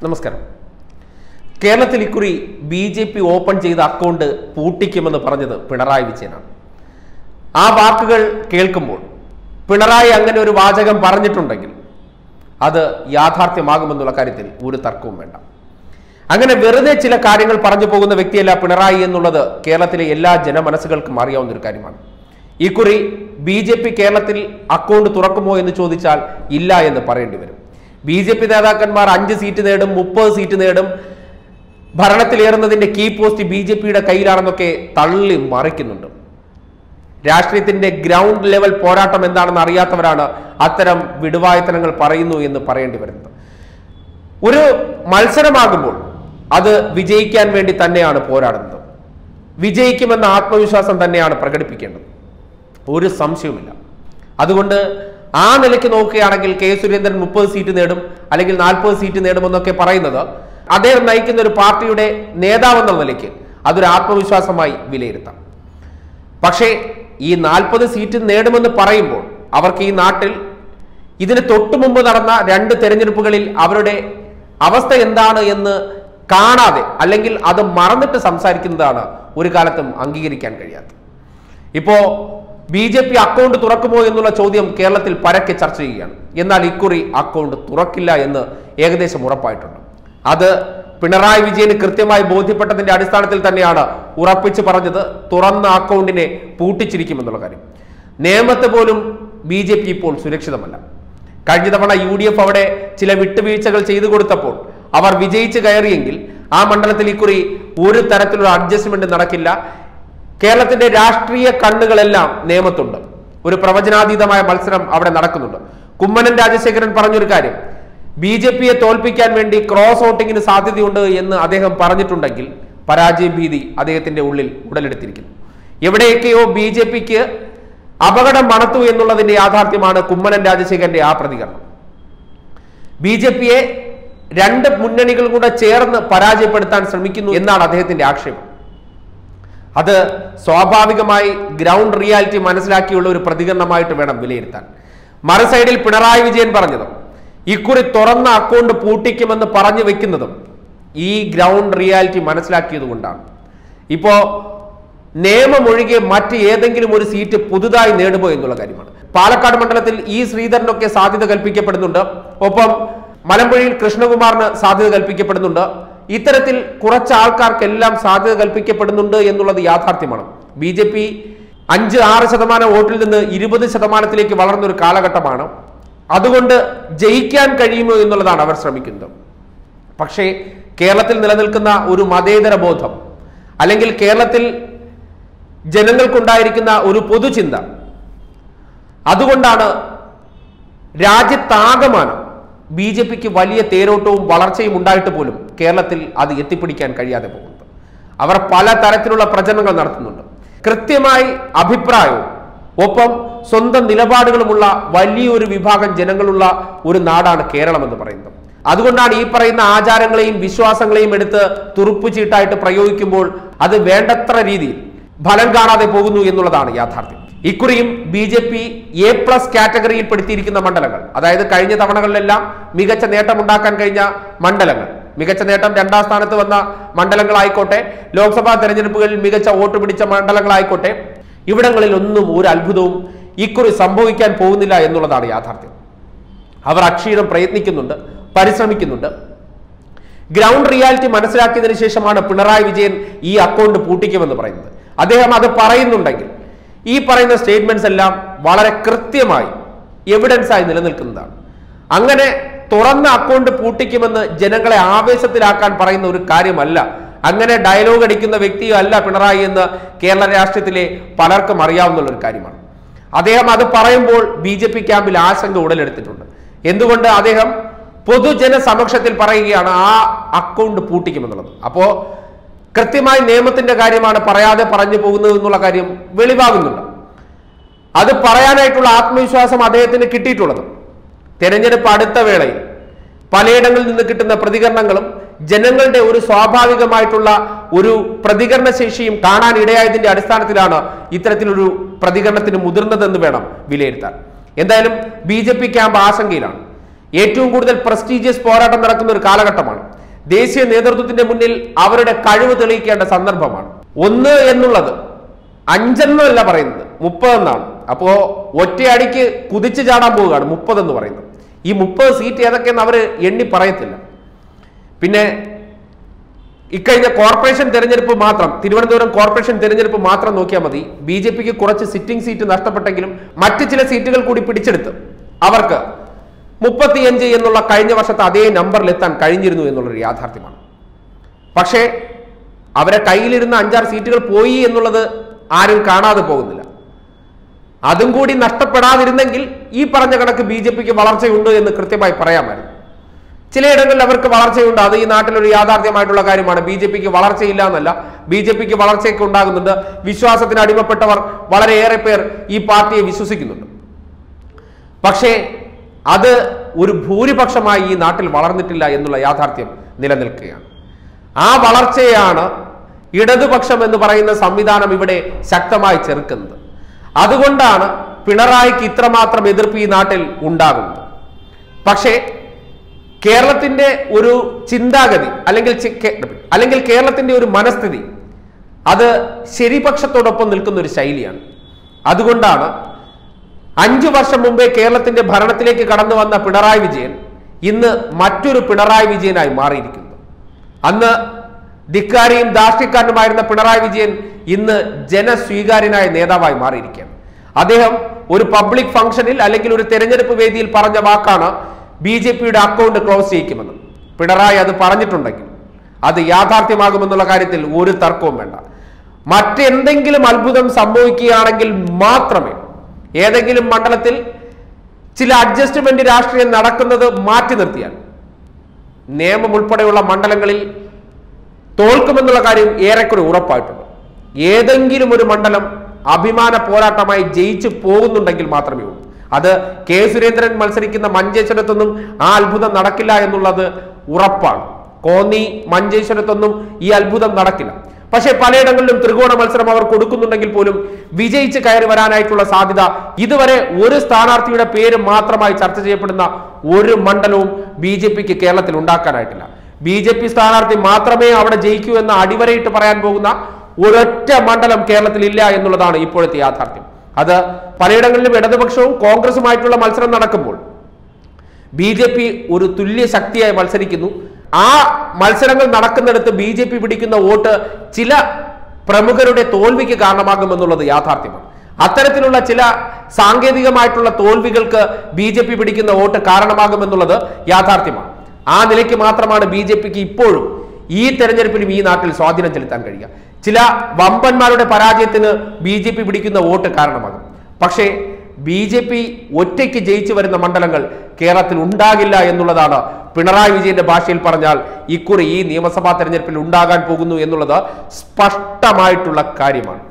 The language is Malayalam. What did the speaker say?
നമസ്കാരം കേരളത്തിൽ ഇക്കുറി ബി ജെ പി ഓപ്പൺ ചെയ്ത അക്കൗണ്ട് പൂട്ടിക്കുമെന്ന് പറഞ്ഞത് പിണറായി വിജയനാണ് ആ വാക്കുകൾ കേൾക്കുമ്പോൾ പിണറായി അങ്ങനെ ഒരു വാചകം പറഞ്ഞിട്ടുണ്ടെങ്കിൽ അത് യാഥാർത്ഥ്യമാകുമെന്നുള്ള കാര്യത്തിൽ ഒരു തർക്കവും വേണ്ട അങ്ങനെ വെറുതെ ചില കാര്യങ്ങൾ പറഞ്ഞു പോകുന്ന വ്യക്തിയല്ല പിണറായി എന്നുള്ളത് കേരളത്തിലെ എല്ലാ ജനമനസ്സുകൾക്കും അറിയാവുന്ന ഒരു കാര്യമാണ് ഇക്കുറി ബി ജെ പി കേരളത്തിൽ അക്കൗണ്ട് തുറക്കുമോ എന്ന് ചോദിച്ചാൽ ഇല്ല എന്ന് പറയേണ്ടി വരും ബി ജെ പി നേതാക്കന്മാർ അഞ്ച് സീറ്റ് നേടും മുപ്പത് സീറ്റ് നേടും ഭരണത്തിലേറുന്നതിന്റെ കീ പോസ്റ്റ് ബി ജെ പിയുടെ കയ്യിലാണെന്നൊക്കെ തള്ളി മറിക്കുന്നുണ്ട് രാഷ്ട്രീയത്തിന്റെ ഗ്രൗണ്ട് ലെവൽ പോരാട്ടം എന്താണെന്ന് അറിയാത്തവരാണ് അത്തരം വിടുവായത്തനങ്ങൾ പറയുന്നു എന്ന് പറയേണ്ടി വരുന്നത് ഒരു മത്സരമാകുമ്പോൾ അത് വിജയിക്കാൻ വേണ്ടി തന്നെയാണ് പോരാടുന്നത് വിജയിക്കുമെന്ന ആത്മവിശ്വാസം തന്നെയാണ് പ്രകടിപ്പിക്കേണ്ടത് ഒരു സംശയവുമില്ല അതുകൊണ്ട് ആ നിലയ്ക്ക് നോക്കുകയാണെങ്കിൽ കെ സുരേന്ദ്രൻ മുപ്പത് സീറ്റ് നേടും അല്ലെങ്കിൽ നാൽപ്പത് സീറ്റ് നേടുമെന്നൊക്കെ പറയുന്നത് അദ്ദേഹം നയിക്കുന്ന ഒരു പാർട്ടിയുടെ നേതാവെന്ന നിലയ്ക്ക് അതൊരു ആത്മവിശ്വാസമായി വിലയിരുത്താം പക്ഷേ ഈ നാൽപ്പത് സീറ്റ് നേടുമെന്ന് പറയുമ്പോൾ അവർക്ക് ഈ നാട്ടിൽ ഇതിന് തൊട്ടു മുമ്പ് നടന്ന രണ്ട് തെരഞ്ഞെടുപ്പുകളിൽ അവരുടെ അവസ്ഥ എന്താണ് എന്ന് കാണാതെ അല്ലെങ്കിൽ അത് മറന്നിട്ട് സംസാരിക്കുന്നതാണ് ഒരു കാലത്തും അംഗീകരിക്കാൻ കഴിയാത്തത് ഇപ്പോ ബി ജെ പി അക്കൗണ്ട് തുറക്കുമോ എന്നുള്ള ചോദ്യം കേരളത്തിൽ പരക്കെ ചർച്ച ചെയ്യുകയാണ് എന്നാൽ ഇക്കുറി അക്കൗണ്ട് തുറക്കില്ല എന്ന് ഏകദേശം ഉറപ്പായിട്ടുണ്ട് അത് പിണറായി വിജയന് കൃത്യമായി ബോധ്യപ്പെട്ടതിന്റെ അടിസ്ഥാനത്തിൽ തന്നെയാണ് ഉറപ്പിച്ച് പറഞ്ഞത് തുറന്ന അക്കൗണ്ടിനെ പൂട്ടിച്ചിരിക്കുമെന്നുള്ള കാര്യം നേമത്ത് പോലും ബി ജെ പി ഇപ്പോൾ സുരക്ഷിതമല്ല കഴിഞ്ഞ തവണ യു ഡി എഫ് അവിടെ ചില വിട്ടുവീഴ്ചകൾ ചെയ്തു കൊടുത്തപ്പോൾ അവർ വിജയിച്ച് കയറിയെങ്കിൽ ആ മണ്ഡലത്തിൽ ഇക്കുറി ഒരു തരത്തിലുള്ള അഡ്ജസ്റ്റ്മെന്റ് നടക്കില്ല കേരളത്തിന്റെ രാഷ്ട്രീയ കണ്ണുകളെല്ലാം നിയമത്തുണ്ട് ഒരു പ്രവചനാതീതമായ മത്സരം അവിടെ നടക്കുന്നുണ്ട് കുമ്മനം രാജശേഖരൻ പറഞ്ഞൊരു കാര്യം ബി ജെ പിയെ തോൽപ്പിക്കാൻ വേണ്ടി ക്രോസ് വോട്ടിങ്ങിന് സാധ്യതയുണ്ട് എന്ന് അദ്ദേഹം പറഞ്ഞിട്ടുണ്ടെങ്കിൽ പരാജയ ഭീതി അദ്ദേഹത്തിന്റെ ഉള്ളിൽ ഉടലെടുത്തിരിക്കുന്നു എവിടെയൊക്കെയോ ബി ജെ പിക്ക് അപകടം മണത്തു എന്നുള്ളതിന്റെ യാഥാർത്ഥ്യമാണ് കുമ്മനം രാജശേഖരന്റെ ആ പ്രതികരണം ബി ജെ പിയെ രണ്ട് മുന്നണികൾ കൂടെ ചേർന്ന് പരാജയപ്പെടുത്താൻ ശ്രമിക്കുന്നു എന്നാണ് അദ്ദേഹത്തിന്റെ ആക്ഷേപം അത് സ്വാഭാവികമായി ഗ്രൗണ്ട് റിയാലിറ്റി മനസ്സിലാക്കിയുള്ള ഒരു പ്രതികരണമായിട്ട് വേണം വിലയിരുത്താൻ മറു സൈഡിൽ പിണറായി വിജയൻ പറഞ്ഞതും ഇക്കുറി തുറന്ന അക്കൗണ്ട് പൂട്ടിക്കുമെന്ന് പറഞ്ഞു വെക്കുന്നതും ഈ ഗ്രൗണ്ട് റിയാലിറ്റി മനസ്സിലാക്കിയത് കൊണ്ടാണ് ഇപ്പോ നിയമമൊഴികെ മറ്റ് ഏതെങ്കിലും ഒരു സീറ്റ് പുതുതായി നേടുമോ എന്നുള്ള കാര്യമാണ് പാലക്കാട് മണ്ഡലത്തിൽ ഈ ശ്രീധരനൊക്കെ സാധ്യത കൽപ്പിക്കപ്പെടുന്നുണ്ട് ഒപ്പം മലമ്പുഴയിൽ കൃഷ്ണകുമാറിന് സാധ്യത കൽപ്പിക്കപ്പെടുന്നുണ്ട് ഇത്തരത്തിൽ കുറച്ച് ആൾക്കാർക്കെല്ലാം സാധ്യത കൽപ്പിക്കപ്പെടുന്നുണ്ട് എന്നുള്ളത് യാഥാർത്ഥ്യമാണ് ബി ജെ പി അഞ്ച് ആറ് ശതമാനം വോട്ടിൽ നിന്ന് ഇരുപത് ശതമാനത്തിലേക്ക് വളർന്ന ഒരു കാലഘട്ടമാണ് അതുകൊണ്ട് ജയിക്കാൻ കഴിയുമോ എന്നുള്ളതാണ് അവർ ശ്രമിക്കുന്നത് പക്ഷേ കേരളത്തിൽ നിലനിൽക്കുന്ന ഒരു മതേതര ബോധം അല്ലെങ്കിൽ കേരളത്തിൽ ജനങ്ങൾക്കുണ്ടായിരിക്കുന്ന ഒരു പൊതുചിന്ത അതുകൊണ്ടാണ് രാജ്യത്താകമാനം ബി ജെ പിക്ക് വലിയ തേരോട്ടവും വളർച്ചയും ഉണ്ടായിട്ട് പോലും കേരളത്തിൽ അത് എത്തിപ്പിടിക്കാൻ കഴിയാതെ പോകുന്നത് അവർ പല തരത്തിലുള്ള പ്രചരണങ്ങൾ നടത്തുന്നുണ്ട് കൃത്യമായി അഭിപ്രായവും ഒപ്പം സ്വന്തം നിലപാടുകളുമുള്ള വലിയൊരു വിഭാഗം ജനങ്ങളുള്ള ഒരു നാടാണ് കേരളം എന്ന് പറയുന്നത് അതുകൊണ്ടാണ് ഈ പറയുന്ന ആചാരങ്ങളെയും വിശ്വാസങ്ങളെയും എടുത്ത് തുറുപ്പ് ചീട്ടായിട്ട് പ്രയോഗിക്കുമ്പോൾ അത് വേണ്ടത്ര രീതിയിൽ ഫലം കാണാതെ പോകുന്നു എന്നുള്ളതാണ് യാഥാർത്ഥ്യം ഇക്കുറിയും B J P A plus കാറ്റഗറിയിൽ പെടുത്തിയിരിക്കുന്ന മണ്ഡലങ്ങൾ അതായത് കഴിഞ്ഞ തവണകളിലെല്ലാം മികച്ച നേട്ടമുണ്ടാക്കാൻ കഴിഞ്ഞ മണ്ഡലങ്ങൾ മികച്ച നേട്ടം രണ്ടാം സ്ഥാനത്ത് വന്ന മണ്ഡലങ്ങളായിക്കോട്ടെ ലോക്സഭാ തെരഞ്ഞെടുപ്പുകളിൽ മികച്ച വോട്ട് പിടിച്ച മണ്ഡലങ്ങളായിക്കോട്ടെ ഇവിടങ്ങളിൽ ഒന്നും ഒരു അത്ഭുതവും ഇക്കുറി സംഭവിക്കാൻ പോകുന്നില്ല എന്നുള്ളതാണ് യാഥാർത്ഥ്യം അവർ അക്ഷീണം പ്രയത്നിക്കുന്നുണ്ട് പരിശ്രമിക്കുന്നുണ്ട് ഗ്രൗണ്ട് റിയാലിറ്റി മനസ്സിലാക്കിയതിനു ശേഷമാണ് പിണറായി വിജയൻ ഈ അക്കൗണ്ട് പൂട്ടിക്കുമെന്ന് പറയുന്നത് അദ്ദേഹം അത് പറയുന്നുണ്ടെങ്കിൽ ഈ പറയുന്ന സ്റ്റേറ്റ്മെന്റ്സ് എല്ലാം വളരെ കൃത്യമായി എവിഡൻസ് ആയി നിലനിൽക്കുന്നതാണ് അങ്ങനെ തുറന്ന അക്കൗണ്ട് പൂട്ടിക്കുമെന്ന് ജനങ്ങളെ ആവേശത്തിലാക്കാൻ പറയുന്ന ഒരു കാര്യമല്ല അങ്ങനെ ഡയലോഗ് അടിക്കുന്ന വ്യക്തിയോ അല്ല പിണറായി എന്ന് കേരള രാഷ്ട്രീയത്തിലെ പലർക്കും അറിയാവുന്ന ഒരു കാര്യമാണ് അദ്ദേഹം അത് പറയുമ്പോൾ ബി ജെ പി ക്യാമ്പിൽ ആശങ്ക ഉടലെടുത്തിട്ടുണ്ട് എന്തുകൊണ്ട് അദ്ദേഹം പൊതുജന സമക്ഷത്തിൽ പറയുകയാണ് ആ അക്കൗണ്ട് പൂട്ടിക്കുമെന്നുള്ളത് അപ്പോ കൃത്യമായി നിയമത്തിന്റെ കാര്യമാണ് പറയാതെ പറഞ്ഞു പോകുന്നത് എന്നുള്ള കാര്യം വെളിവാകുന്നുണ്ട് അത് പറയാനായിട്ടുള്ള ആത്മവിശ്വാസം അദ്ദേഹത്തിന് കിട്ടിയിട്ടുള്ളത് തെരഞ്ഞെടുപ്പ് അടുത്ത വേളയിൽ പലയിടങ്ങളിൽ നിന്ന് കിട്ടുന്ന പ്രതികരണങ്ങളും ജനങ്ങളുടെ ഒരു സ്വാഭാവികമായിട്ടുള്ള ഒരു പ്രതികരണ ശേഷിയും കാണാൻ ഇടയായതിന്റെ അടിസ്ഥാനത്തിലാണ് ഇത്തരത്തിലൊരു പ്രതികരണത്തിന് മുതിർന്നതെന്ന് വേണം വിലയിരുത്താൻ എന്തായാലും ബി ജെ പി ക്യാമ്പ് ആശങ്കയിലാണ് ഏറ്റവും കൂടുതൽ പ്രസ്റ്റീജിയസ് പോരാട്ടം നടക്കുന്ന ഒരു കാലഘട്ടമാണ് ദേശീയ നേതൃത്വത്തിന്റെ മുന്നിൽ അവരുടെ കഴിവ് തെളിയിക്കേണ്ട സന്ദർഭമാണ് ഒന്ന് എന്നുള്ളത് അഞ്ചെന്നല്ല പറയുന്നത് മുപ്പതെന്നാണ് അപ്പോ ഒറ്റയടിക്ക് കുതിച്ചു ചാടാൻ പോവുകയാണ് മുപ്പത് എന്ന് പറയുന്നത് ഈ മുപ്പത് സീറ്റ് ഏതൊക്കെയെന്ന് അവർ എണ്ണി പറയത്തില്ല പിന്നെ ഇക്കഴിഞ്ഞ കോർപ്പറേഷൻ തെരഞ്ഞെടുപ്പ് മാത്രം തിരുവനന്തപുരം കോർപ്പറേഷൻ തെരഞ്ഞെടുപ്പ് മാത്രം നോക്കിയാൽ മതി ബി ജെ പിക്ക് കുറച്ച് സിറ്റിംഗ് സീറ്റ് നഷ്ടപ്പെട്ടെങ്കിലും മറ്റ് ചില സീറ്റുകൾ കൂടി പിടിച്ചെടുത്ത് അവർക്ക് മുപ്പത്തിയഞ്ച് എന്നുള്ള കഴിഞ്ഞ വർഷത്തെ അതേ നമ്പറിൽ എത്താൻ കഴിഞ്ഞിരുന്നു എന്നുള്ളൊരു യാഥാർത്ഥ്യമാണ് പക്ഷേ അവരെ കയ്യിലിരുന്ന അഞ്ചാറ് സീറ്റുകൾ പോയി എന്നുള്ളത് ആരും കാണാതെ പോകുന്നില്ല അതും കൂടി നഷ്ടപ്പെടാതിരുന്നെങ്കിൽ ഈ പറഞ്ഞ കണക്ക് ബി ജെ പിക്ക് വളർച്ചയുണ്ട് എന്ന് കൃത്യമായി പറയാമായിരുന്നു ചിലയിടങ്ങളിൽ അവർക്ക് വളർച്ചയുണ്ട് അത് ഈ നാട്ടിലൊരു യാഥാർത്ഥ്യമായിട്ടുള്ള കാര്യമാണ് ബി ജെ പിക്ക് വളർച്ചയില്ല എന്നല്ല ബി ജെ പിക്ക് വളർച്ചയൊക്കെ ഉണ്ടാകുന്നുണ്ട് വിശ്വാസത്തിന് അടിമപ്പെട്ടവർ വളരെയേറെ പേർ ഈ പാർട്ടിയെ വിശ്വസിക്കുന്നുണ്ട് പക്ഷേ അത് ഒരു ഭൂരിപക്ഷമായി ഈ നാട്ടിൽ വളർന്നിട്ടില്ല എന്നുള്ള യാഥാർത്ഥ്യം നിലനിൽക്കുകയാണ് ആ വളർച്ചയാണ് ഇടതുപക്ഷം എന്ന് പറയുന്ന സംവിധാനം ഇവിടെ ശക്തമായി ചെറുക്കുന്നത് അതുകൊണ്ടാണ് പിണറായിക്ക് ഇത്രമാത്രം എതിർപ്പ് ഈ നാട്ടിൽ ഉണ്ടാകുന്നത് പക്ഷേ കേരളത്തിന്റെ ഒരു ചിന്താഗതി അല്ലെങ്കിൽ ചി- കേ- അല്ലെങ്കിൽ കേരളത്തിന്റെ ഒരു മനസ്ഥിതി അത് ശരിപക്ഷത്തോടൊപ്പം നിൽക്കുന്ന ഒരു ശൈലിയാണ് അതുകൊണ്ടാണ് അഞ്ചു വർഷം മുമ്പേ കേരളത്തിന്റെ ഭരണത്തിലേക്ക് കടന്നു വന്ന പിണറായി വിജയൻ ഇന്ന് മറ്റൊരു പിണറായി വിജയനായി മാറിയിരിക്കുന്നു അന്ന് ധിക്കാരിയും ധാർഷ്ട്യക്കാരനുമായിരുന്ന പിണറായി വിജയൻ ഇന്ന് ജനസ്വീകാര്യനായ നേതാവായി മാറിയിരിക്കുകയാണ് അദ്ദേഹം ഒരു പബ്ലിക് ഫംഗ്ഷനിൽ അല്ലെങ്കിൽ ഒരു തെരഞ്ഞെടുപ്പ് വേദിയിൽ പറഞ്ഞ വാക്കാണ് ബി ജെ പിയുടെ അക്കൗണ്ട് ക്ലോസ് ചെയ്യിക്കുമെന്ന് പിണറായി അത് പറഞ്ഞിട്ടുണ്ടെങ്കിൽ അത് യാഥാർത്ഥ്യമാകുമെന്നുള്ള കാര്യത്തിൽ ഒരു തർക്കവും വേണ്ട മറ്റെന്തെങ്കിലും അത്ഭുതം സംഭവിക്കുകയാണെങ്കിൽ മാത്രമേ ഏതെങ്കിലും മണ്ഡലത്തിൽ ചില അഡ്ജസ്റ്റ്മെന്റ് രാഷ്ട്രീയം നടക്കുന്നത് മാറ്റി നിർത്തിയാൽ നിയമം ഉൾപ്പെടെയുള്ള മണ്ഡലങ്ങളിൽ തോൽക്കുമെന്നുള്ള കാര്യം ഏറെക്കുറെ ഉറപ്പായിട്ടുണ്ട് ഏതെങ്കിലും ഒരു മണ്ഡലം അഭിമാന പോരാട്ടമായി ജയിച്ചു പോകുന്നുണ്ടെങ്കിൽ മാത്രമേ ഉള്ളൂ അത് കെ സുരേന്ദ്രൻ മത്സരിക്കുന്ന മഞ്ചേശ്വരത്തൊന്നും ആ അത്ഭുതം നടക്കില്ല എന്നുള്ളത് ഉറപ്പാണ് കോന്നി മഞ്ചേശ്വരത്തൊന്നും ഈ അത്ഭുതം നടക്കില്ല പക്ഷേ പലയിടങ്ങളിലും ത്രികോണ മത്സരം അവർ കൊടുക്കുന്നുണ്ടെങ്കിൽ പോലും വിജയിച്ച് കയറി വരാനായിട്ടുള്ള സാധ്യത ഇതുവരെ ഒരു സ്ഥാനാർത്ഥിയുടെ പേര് മാത്രമായി ചർച്ച ചെയ്യപ്പെടുന്ന ഒരു മണ്ഡലവും ബി ജെ പിക്ക് കേരളത്തിൽ ഉണ്ടാക്കാനായിട്ടില്ല ബി ജെ പി സ്ഥാനാർത്ഥി മാത്രമേ അവിടെ ജയിക്കൂ എന്ന് അടിവരയിട്ട് പറയാൻ പോകുന്ന ഒരൊറ്റ മണ്ഡലം കേരളത്തിൽ ഇല്ല എന്നുള്ളതാണ് ഇപ്പോഴത്തെ യാഥാർത്ഥ്യം അത് പലയിടങ്ങളിലും ഇടതുപക്ഷവും കോൺഗ്രസുമായിട്ടുള്ള മത്സരം നടക്കുമ്പോൾ ബി ജെ പി ഒരു തുല്യ ശക്തിയായി മത്സരിക്കുന്നു ആ മത്സരങ്ങൾ നടക്കുന്നിടത്ത് ബി ജെ പി പിടിക്കുന്ന വോട്ട് ചില പ്രമുഖരുടെ തോൽവിക്ക് കാരണമാകുമെന്നുള്ളത് യാഥാർത്ഥ്യമാണ് അത്തരത്തിലുള്ള ചില സാങ്കേതികമായിട്ടുള്ള തോൽവികൾക്ക് ബി ജെ പി പിടിക്കുന്ന വോട്ട് കാരണമാകുമെന്നുള്ളത് യാഥാർത്ഥ്യമാണ് ആ നിലയ്ക്ക് മാത്രമാണ് ബി ജെ പിക്ക് ഇപ്പോഴും ഈ തെരഞ്ഞെടുപ്പിലും ഈ നാട്ടിൽ സ്വാധീനം ചെലുത്താൻ കഴിയുക ചില വമ്പന്മാരുടെ പരാജയത്തിന് ബി ജെ പി പിടിക്കുന്ന വോട്ട് കാരണമാകും പക്ഷേ ബി ജെ പി ഒറ്റയ്ക്ക് ജയിച്ചു വരുന്ന മണ്ഡലങ്ങൾ കേരളത്തിൽ ഉണ്ടാകില്ല എന്നുള്ളതാണ് പിണറായി വിജയന്റെ ഭാഷയിൽ പറഞ്ഞാൽ ഇക്കുറി ഈ നിയമസഭാ തെരഞ്ഞെടുപ്പിൽ ഉണ്ടാകാൻ പോകുന്നു എന്നുള്ളത് സ്പഷ്ടമായിട്ടുള്ള കാര്യമാണ്